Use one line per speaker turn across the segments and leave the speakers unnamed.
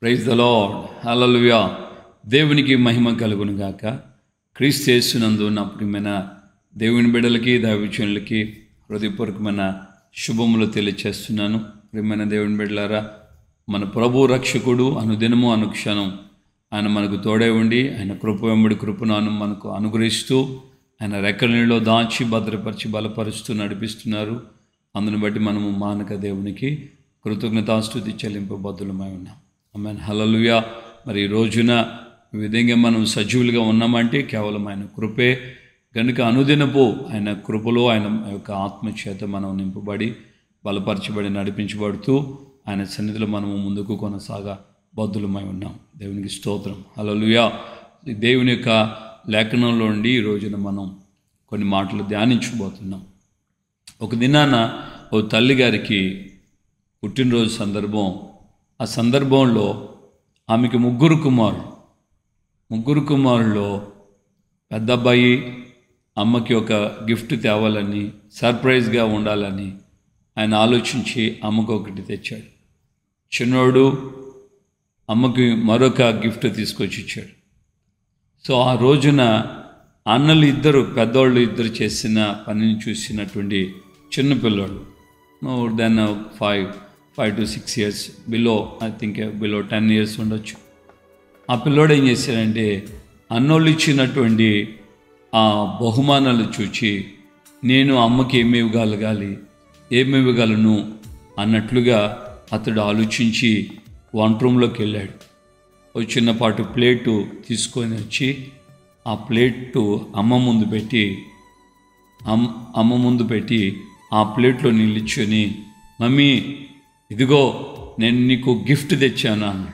praise the lord హల్లెలూయా దేవునికి మహిమ కలుగును గాక క్రీస్తు యేసునందు నా ప్రియమైన దేవుని బిడ్డలకి దైవచనులకి హృదయపూర్వకమైన శుభములు తెలియచేస్తున్నాను ప్రియమైన దేవుని బిడ్డలారా మన ప్రభు రక్షకుడు అనుదినము అనుక్షణం ఆయన మనకు తోడే ఉండి ఆయన కృప వెంబడి కృపను అను మనకు అనుగ్రహిస్తూ ఆయన రెక్కల నీళ్ళలో దాచి భద్రపరిచి బలపరుస్తూ నడిపిస్తున్నారు అందుని బట్టి మనము మానక దేవునికి కృతజ్ఞతాస్తుతి చెల్లింపబద్దులమై ఉన్నాం ఆమె హలలుయ మరి ఈ రోజున ఈ విధంగా మనం సజీవులుగా ఉన్నామంటే కేవలం ఆయన కృపే కనుక అనుదినపు ఆయన కృపలో ఆయన యొక్క ఆత్మచేత మనం నింపబడి బలపరచబడి నడిపించబడుతూ ఆయన సన్నిధిలో మనము ముందుకు కొనసాగా బద్దులమై ఉన్నాం దేవునికి స్తోత్రం హలలుయ దేవుని యొక్క లేఖనంలో నుండి ఈ రోజున మనం కొన్ని మాటలు ధ్యానించబోతున్నాం ఒక దినాన ఓ తల్లి గారికి పుట్టినరోజు సందర్భం ఆ సందర్భంలో ఆమెకి ముగ్గురు కుమారులు ముగ్గురు కుమారుల్లో పెద్ద అబ్బాయి అమ్మకి ఒక గిఫ్ట్ తేవాలని సర్ప్రైజ్గా ఉండాలని ఆయన ఆలోచించి అమ్మకు ఒకటి తెచ్చాడు చిన్నోడు అమ్మకి మరొక గిఫ్ట్ తీసుకొచ్చి ఇచ్చాడు సో ఆ రోజున అన్నలు ఇద్దరు పెద్దోళ్ళు ఇద్దరు చేసిన పనిని చూసినటువంటి చిన్న పిల్లోళ్ళు more than five five to six years below I think below ten years ఉండొచ్చు ఆ పిల్లోడు ఏం చేశాడంటే అన్నోళ్ళు ఇచ్చినటువంటి ఆ బహుమానాలు చూచి నేను అమ్మకి ఏమి ఇవ్వగలగాలి ఏమి ఇవ్వగలను అన్నట్లుగా అతడు ఆలోచించి వంట రూమ్లోకి వెళ్ళాడు ఒక చిన్నపాటు ప్లేటు తీసుకొని వచ్చి ఆ ప్లేటు అమ్మ ముందు పెట్టి అమ్ అమ్మ ముందు పెట్టి ఆ ప్లేట్లో నిల్చుని మమ్మీ ఇదిగో నేను నీకు గిఫ్ట్ తెచ్చాను అన్నాడు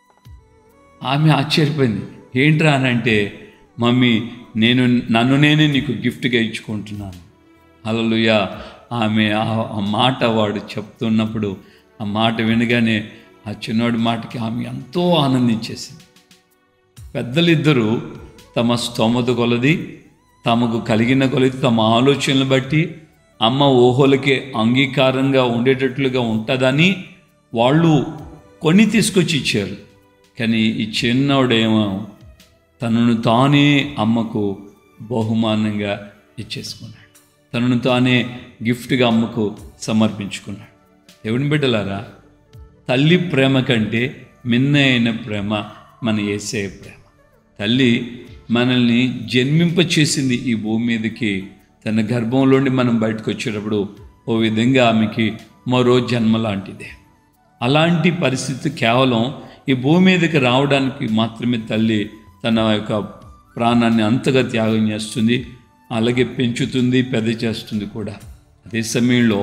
ఆమె ఆశ్చర్యపోయింది ఏంట్రా అని అంటే మమ్మీ నేను నన్ను నేనే నీకు గిఫ్ట్గా ఇచ్చుకుంటున్నాను అలలుయ ఆమె ఆ ఆ మాట వాడు చెప్తున్నప్పుడు ఆ మాట వినగానే ఆ చిన్నవాడి మాటకి ఆమె ఎంతో ఆనందించేసింది పెద్దలిద్దరూ తమ స్తోమత కొలది తమకు కలిగిన కొలది తమ ఆలోచనలు బట్టి అమ్మ ఊహలకి అంగీకారంగా ఉండేటట్లుగా ఉంటుందని వాళ్ళు కొని తీసుకొచ్చి ఇచ్చారు కానీ ఈ చిన్నవాడేమో తనను తానే అమ్మకు బహుమానంగా ఇచ్చేసుకున్నాడు తనను తానే గిఫ్ట్గా అమ్మకు సమర్పించుకున్నాడు దేవుని బిడ్డలారా తల్లి ప్రేమ కంటే మిన్న అయిన ప్రేమ మన ఏసే ప్రేమ తల్లి మనల్ని జన్మింపచేసింది ఈ భూమి మీదకి తన గర్భంలోండి మనం బయటకు వచ్చేటప్పుడు ఓ విధంగా ఆమెకి మరో జన్మ లాంటిదే అలాంటి పరిస్థితి కేవలం ఈ భూమి మీదకి రావడానికి మాత్రమే తల్లి తన యొక్క ప్రాణాన్ని అంతగా త్యాగం చేస్తుంది అలాగే పెంచుతుంది పెద్ద చేస్తుంది కూడా అదే సమయంలో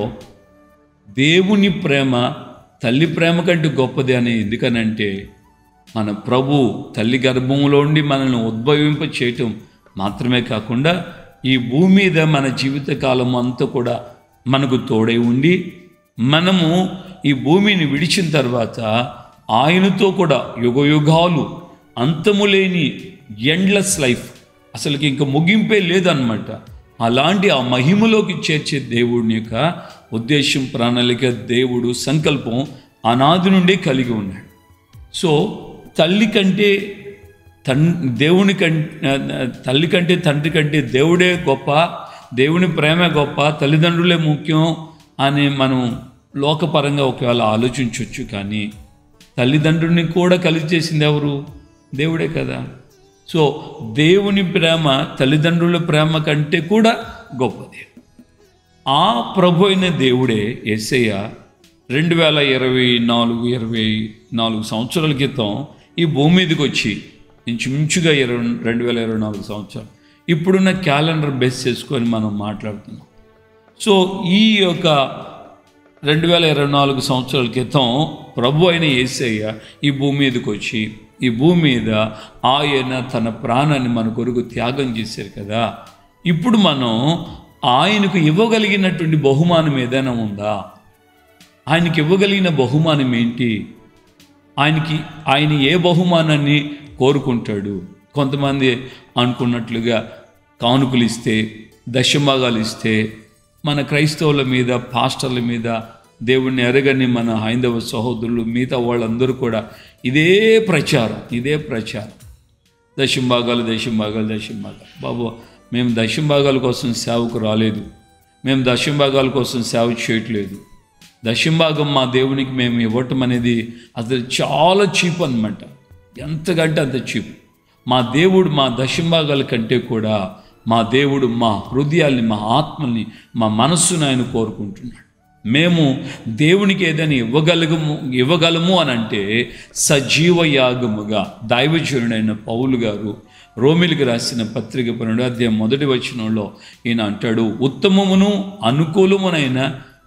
దేవుని ప్రేమ తల్లి ప్రేమ కంటే గొప్పది అని ఎందుకనంటే మన ప్రభు తల్లి గర్భంలో ఉండి మనల్ని ఉద్భవింప చేయటం మాత్రమే కాకుండా ఈ భూమి మీద మన జీవితకాలం అంతా కూడా మనకు తోడై ఉండి మనము ఈ భూమిని విడిచిన తర్వాత ఆయనతో కూడా యుగ యుగాలు అంతము లేని ఎండ్లెస్ లైఫ్ అసలుకి ఇంకా ముగింపే లేదన్నమాట అలాంటి ఆ మహిమలోకి చేర్చే దేవుడిని యొక్క ఉద్దేశం ప్రణాళిక దేవుడు సంకల్పం అనాది నుండే కలిగి ఉన్నాడు సో తల్లి కంటే తన్ దేవుని కంటే తల్లి కంటే తండ్రి కంటే దేవుడే గొప్ప దేవుని ప్రేమ గొప్ప తల్లిదండ్రులే ముఖ్యం అని మనం లోకపరంగా ఒకవేళ ఆలోచించవచ్చు కానీ తల్లిదండ్రుల్ని కూడా కలిసి చేసింది ఎవరు దేవుడే కదా సో దేవుని ప్రేమ తల్లిదండ్రుల ప్రేమ కంటే కూడా గొప్పది ఆ ప్రభు అయిన దేవుడే ఎస్ఐయ రెండు వేల ఇరవై నాలుగు ఇరవై నాలుగు సంవత్సరాల క్రితం ఈ భూమి మీదకి వచ్చి ఇంచుమించుగా ఇరవై రెండు వేల ఇరవై నాలుగు సంవత్సరాలు ఇప్పుడున్న క్యాలెండర్ బేస్ చేసుకొని మనం మాట్లాడుతున్నాం సో ఈ యొక్క రెండు వేల ఇరవై నాలుగు సంవత్సరాల క్రితం ప్రభు అయిన ఏసయ్య ఈ భూమి మీదకి వచ్చి ఈ భూమి మీద ఆయన తన ప్రాణాన్ని మన కొరకు త్యాగం చేశారు కదా ఇప్పుడు మనం ఆయనకు ఇవ్వగలిగినటువంటి బహుమానం ఏదైనా ఉందా ఆయనకి ఇవ్వగలిగిన బహుమానం ఏంటి ఆయనకి ఆయన ఏ బహుమానాన్ని కోరుకుంటాడు కొంతమంది అనుకున్నట్లుగా కానుకలు ఇస్తే దశభాగాలు ఇస్తే మన క్రైస్తవుల మీద పాస్టర్ల మీద దేవుణ్ణి ఎరగని మన హైందవ సహోదరులు మిగతా వాళ్ళందరూ కూడా ఇదే ప్రచారం ఇదే ప్రచారం దశంభాగాలు దశంభాగాలు దశంభాగాలు బాబు మేము దశంభాగాల కోసం సేవకు రాలేదు మేము దశంభాగాల కోసం సేవ చేయట్లేదు దశంభాగం మా దేవునికి మేము ఇవ్వటం అనేది అసలు చాలా చీప్ అనమాట ఎంతకంటే అంత చీప్ మా దేవుడు మా దశంభాగాల కంటే కూడా మా దేవుడు మా హృదయాల్ని మా ఆత్మల్ని మా మనస్సును ఆయన కోరుకుంటున్నాడు మేము దేవునికి ఏదైనా ఇవ్వగలగము ఇవ్వగలము అని అంటే సజీవ యాగముగా దైవజనుడైన పౌలు గారు రోమిలికి రాసిన పత్రిక పన్నెండు అధ్యాయం మొదటి వచనంలో ఈయన అంటాడు ఉత్తమమును అనుకూలమునైన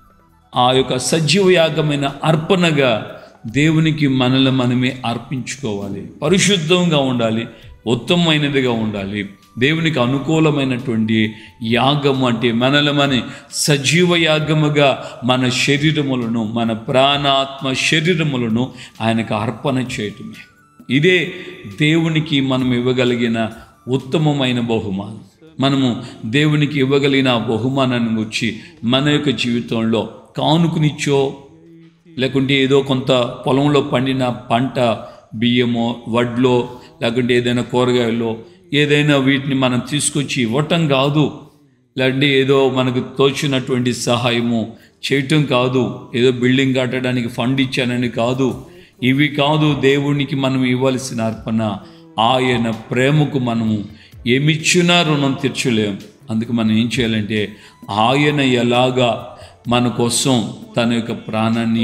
ఆ యొక్క సజీవ యాగమైన అర్పణగా దేవునికి మనల్ని మనమే అర్పించుకోవాలి పరిశుద్ధంగా ఉండాలి ఉత్తమమైనదిగా ఉండాలి దేవునికి అనుకూలమైనటువంటి యాగము అంటే మనల్ని మన సజీవ యాగముగా మన శరీరములను మన ప్రాణాత్మ శరీరములను ఆయనకు అర్పణ చేయటమే ఇదే దేవునికి మనం ఇవ్వగలిగిన ఉత్తమమైన బహుమానం మనము దేవునికి ఇవ్వగలిగిన ఆ బహుమానాన్ని వచ్చి మన యొక్క జీవితంలో కానుకనిచ్చో లేకుంటే ఏదో కొంత పొలంలో పండిన పంట బియ్యమో వడ్లో లేకుంటే ఏదైనా కూరగాయల్లో ఏదైనా వీటిని మనం తీసుకొచ్చి ఇవ్వటం కాదు లేదంటే ఏదో మనకు తోచినటువంటి సహాయము చేయటం కాదు ఏదో బిల్డింగ్ కట్టడానికి ఫండ్ ఇచ్చానని కాదు ఇవి కాదు దేవునికి మనం ఇవ్వాల్సిన అర్పణ ఆయన ప్రేమకు మనము ఏమిచ్చినా రుణం తీర్చలేం అందుకు మనం ఏం చేయాలంటే ఆయన ఎలాగా మన కోసం తన యొక్క ప్రాణాన్ని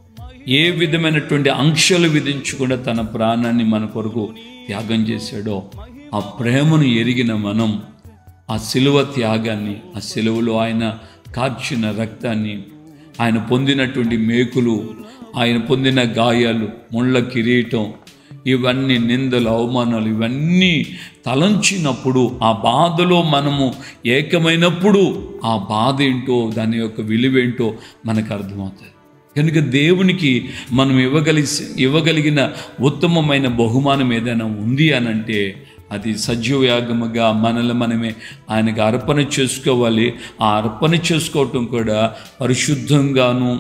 ఏ విధమైనటువంటి ఆంక్షలు విధించకుండా తన ప్రాణాన్ని మన కొరకు త్యాగం చేశాడో ఆ ప్రేమను ఎరిగిన మనం ఆ సిలువ త్యాగాన్ని ఆ సిలువలో ఆయన కార్చిన రక్తాన్ని ఆయన పొందినటువంటి మేకులు ఆయన పొందిన గాయాలు ముళ్ళ కిరీటం ఇవన్నీ నిందలు అవమానాలు ఇవన్నీ తలంచినప్పుడు ఆ బాధలో మనము ఏకమైనప్పుడు ఆ బాధ ఏంటో దాని యొక్క విలువేంటో మనకు అర్థమవుతుంది కనుక దేవునికి మనం ఇవ్వగలిసి ఇవ్వగలిగిన ఉత్తమమైన బహుమానం ఏదైనా ఉంది అనంటే అది సజీవయాగముగా మనల్ని మనమే ఆయనకు అర్పణ చేసుకోవాలి ఆ అర్పణ చేసుకోవటం కూడా పరిశుద్ధంగాను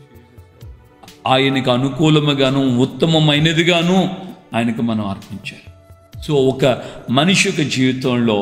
ఆయనకు అనుకూలముగాను ఉత్తమమైనదిగాను ఆయనకు మనం అర్పించాలి సో ఒక మనిషి యొక్క జీవితంలో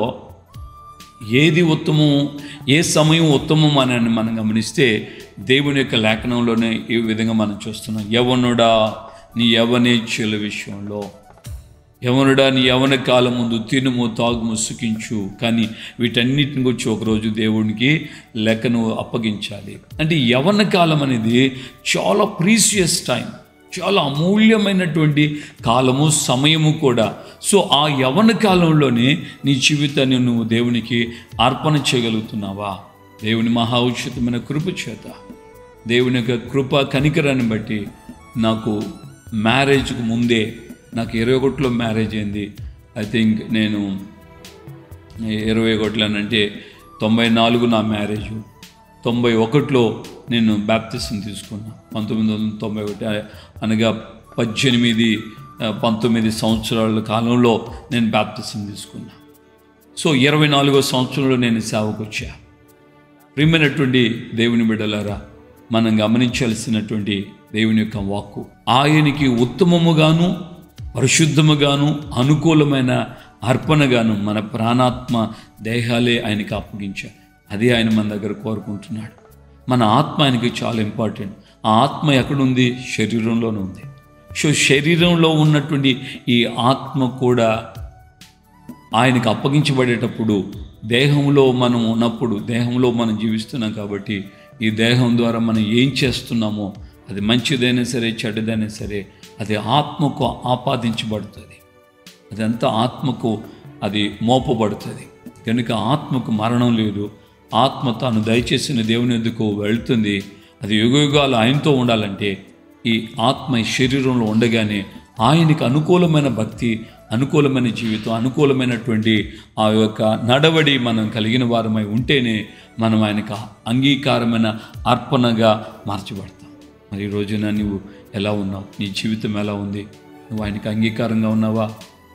ఏది ఉత్తమం ఏ సమయం ఉత్తమం అని మనం గమనిస్తే దేవుని యొక్క లేఖనంలోనే ఈ విధంగా మనం చూస్తున్నాం యవనుడా నీ యవనేచ్ఛల విషయంలో యవనుడా నీ యవన కాలం ముందు తినుము తాగుము సుఖించు కానీ వీటన్నిటిని గురించి ఒకరోజు దేవునికి లెక్కను అప్పగించాలి అంటే యవన కాలం అనేది చాలా ప్రీసియస్ టైం చాలా అమూల్యమైనటువంటి కాలము సమయము కూడా సో ఆ యవన కాలంలోనే నీ జీవితాన్ని నువ్వు దేవునికి అర్పణ చేయగలుగుతున్నావా దేవుని మహా ఉచితమైన కృప చేత దేవుని యొక్క కృప కనికరాన్ని బట్టి నాకు మ్యారేజ్కు ముందే నాకు ఇరవై ఒకటిలో మ్యారేజ్ అయింది ఐ థింక్ నేను ఇరవై ఒకటిలో అంటే తొంభై నాలుగు నా మ్యారేజ్ తొంభై ఒకటిలో నేను బ్యాప్తిసం తీసుకున్నా పంతొమ్మిది వందల తొంభై ఒకటి అనగా పద్దెనిమిది ఆ, పంతొమ్మిది సంవత్సరాల కాలంలో నేను బ్యాప్తిసం తీసుకున్నా సో ఇరవై నాలుగో సంవత్సరంలో నేను సేవకు వచ్చా ప్రియమైనటువంటి దేవుని బిడ్డలారా మనం గమనించాల్సినటువంటి దేవుని యొక్క వాక్కు ఆయనకి ఉత్తమముగాను పరిశుద్ధముగాను అనుకూలమైన అర్పణగాను మన ప్రాణాత్మ దేహాలే ఆయనకి అప్పగించారు అది ఆయన మన దగ్గర కోరుకుంటున్నాడు మన ఆత్మ ఆయనకి చాలా ఇంపార్టెంట్ ఆ ఆత్మ ఎక్కడుంది శరీరంలోనే ఉంది సో శరీరంలో ఉన్నటువంటి ఈ ఆత్మ కూడా ఆయనకు అప్పగించబడేటప్పుడు దేహంలో మనం ఉన్నప్పుడు దేహంలో మనం జీవిస్తున్నాం కాబట్టి ఈ దేహం ద్వారా మనం ఏం చేస్తున్నామో అది మంచిదైనా సరే చెడ్డదైనా సరే అది ఆత్మకు ఆపాదించబడుతుంది అదంతా ఆత్మకు అది మోపబడుతుంది కనుక ఆత్మకు మరణం లేదు ఆత్మ తాను దయచేసిన దేవుని ఎందుకు వెళ్తుంది అది యుగయుగాలు ఆయనతో ఉండాలంటే ఈ ఆత్మ ఈ శరీరంలో ఉండగానే ఆయనకి అనుకూలమైన భక్తి అనుకూలమైన జీవితం అనుకూలమైనటువంటి ఆ యొక్క నడవడి మనం కలిగిన వారమై ఉంటేనే మనం ఆయనకు అంగీకారమైన అర్పణగా మార్చబడతాం మరి ఈ రోజున నువ్వు ఎలా ఉన్నావు నీ జీవితం ఎలా ఉంది నువ్వు ఆయనకు అంగీకారంగా ఉన్నావా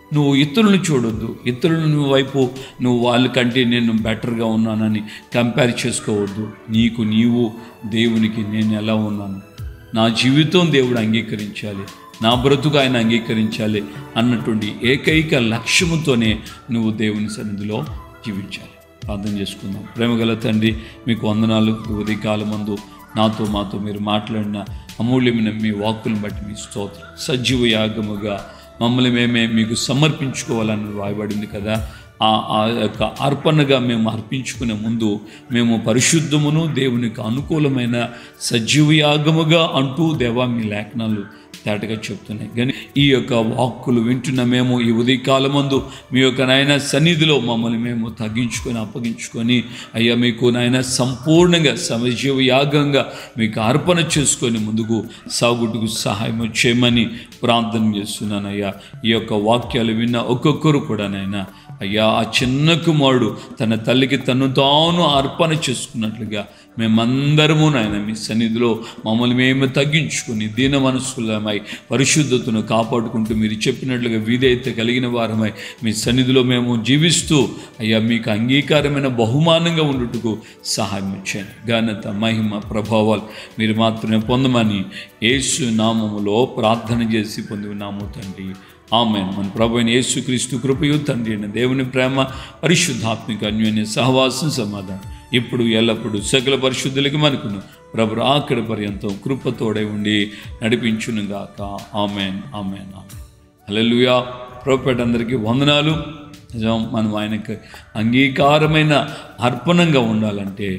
నువ్వు ఇతరులను చూడొద్దు ఇతరులను వైపు నువ్వు వాళ్ళకంటే నేను బెటర్గా ఉన్నానని కంపేర్ చేసుకోవద్దు నీకు నీవు దేవునికి నేను ఎలా ఉన్నాను నా జీవితం దేవుడు అంగీకరించాలి నా బ్రతుకు ఆయన అంగీకరించాలి అన్నటువంటి ఏకైక లక్ష్యముతోనే నువ్వు దేవుని సన్నిధిలో జీవించాలి ప్రార్థన చేసుకుందాం ప్రేమగల తండ్రి మీకు వందనాలు ఈ ఉదయకాలం మందు నాతో మాతో మీరు మాట్లాడిన అమూల్యమైన మీ వాక్కులను బట్టి మీ స్తోత్రం సజీవ యాగముగా మమ్మల్ని మేమే మీకు సమర్పించుకోవాలని రాయబడింది కదా ఆ ఆ యొక్క అర్పణగా మేము అర్పించుకునే ముందు మేము పరిశుద్ధమును దేవునికి అనుకూలమైన సజీవ యాగముగా అంటూ దేవా మీ లేఖనాలు తేటగా చెప్తున్నాయి కానీ ఈ యొక్క వాక్కులు వింటున్న మేము ఈ ఉదయకాలమందు మీ యొక్క నాయన సన్నిధిలో మమ్మల్ని మేము తగ్గించుకొని అప్పగించుకొని అయ్యా మీకు నాయన సంపూర్ణంగా సమజీవ యాగంగా మీకు అర్పణ చేసుకొని ముందుకు సాగుటకు సహాయం చేయమని ప్రార్థన చేస్తున్నాను అయ్యా ఈ యొక్క వాక్యాలు విన్న ఒక్కొక్కరు కూడా నాయన అయ్యా ఆ చిన్న కుమారుడు తన తల్లికి తను తాను అర్పణ చేసుకున్నట్లుగా మేమందరము నాయన మీ సన్నిధిలో మమ్మల్ని మేము తగ్గించుకుని దీన మనస్సులమై పరిశుద్ధతను కాపాడుకుంటూ మీరు చెప్పినట్లుగా వీధైతే కలిగిన వారమై మీ సన్నిధిలో మేము జీవిస్తూ అయ్యా మీకు అంగీకారమైన బహుమానంగా ఉండుటకు సహాయం ఇచ్చాను ఘనత మహిమ ప్రభావాలు మీరు మాత్రమే పొందమని యేసు నామములో ప్రార్థన చేసి పొంది ఉన్నాము తండ్రి ఆమె మన ప్రభు అయిన యేసుక్రీస్తు కృపయు తండ్రి అయిన దేవుని ప్రేమ పరిశుద్ధాత్మిక అన్యోన్య సహవాసం సమాధానం ఇప్పుడు ఎల్లప్పుడూ సకల పరిశుద్ధులకి మనకును ప్రభు ఆఖరి పర్యంతం కృపతోడై ఉండి నడిపించును గాక ఆమెన్ ఆమెన్ ఆమెన్ హల్లెలూయా ప్రభుపేట అందరికీ వందనాలు నిజం మనం ఆయనకు అంగీకారమైన అర్పణంగా ఉండాలంటే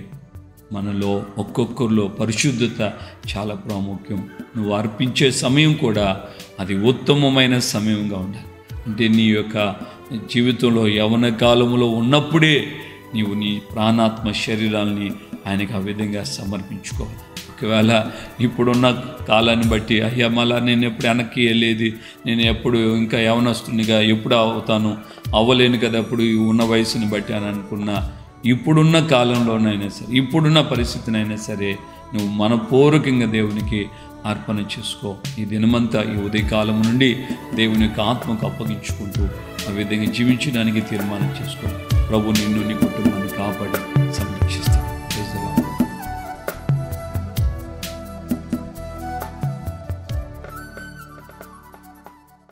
మనలో ఒక్కొక్కరిలో పరిశుద్ధత చాలా ప్రాముఖ్యం నువ్వు అర్పించే సమయం కూడా అది ఉత్తమమైన సమయంగా ఉండాలి అంటే నీ యొక్క జీవితంలో యవన కాలంలో ఉన్నప్పుడే నీవు నీ ప్రాణాత్మ శరీరాల్ని ఆయనకు ఆ విధంగా సమర్పించుకోవాలి ఒకవేళ ఇప్పుడున్న కాలాన్ని బట్టి అయ్యా మళ్ళా నేను ఎప్పుడు వెనక్కి వెళ్ళేది నేను ఎప్పుడు ఇంకా యవనస్తునిగా ఎప్పుడు అవుతాను అవ్వలేను కదా అప్పుడు ఈ ఉన్న వయసుని బట్టి అని అనుకున్నా ఇప్పుడున్న కాలంలోనైనా సరే ఇప్పుడున్న పరిస్థితినైనా సరే నువ్వు మనపూర్వకంగా దేవునికి అర్పణ చేసుకో ఈ దినమంతా ఈ ఉదయకాలం నుండి దేవుని యొక్క ఆత్మకు అప్పగించుకుంటూ ఆ విధంగా జీవించడానికి తీర్మానం చేసుకో ప్రభు నిన్ను నీ కుటుంబాన్ని కాపాడి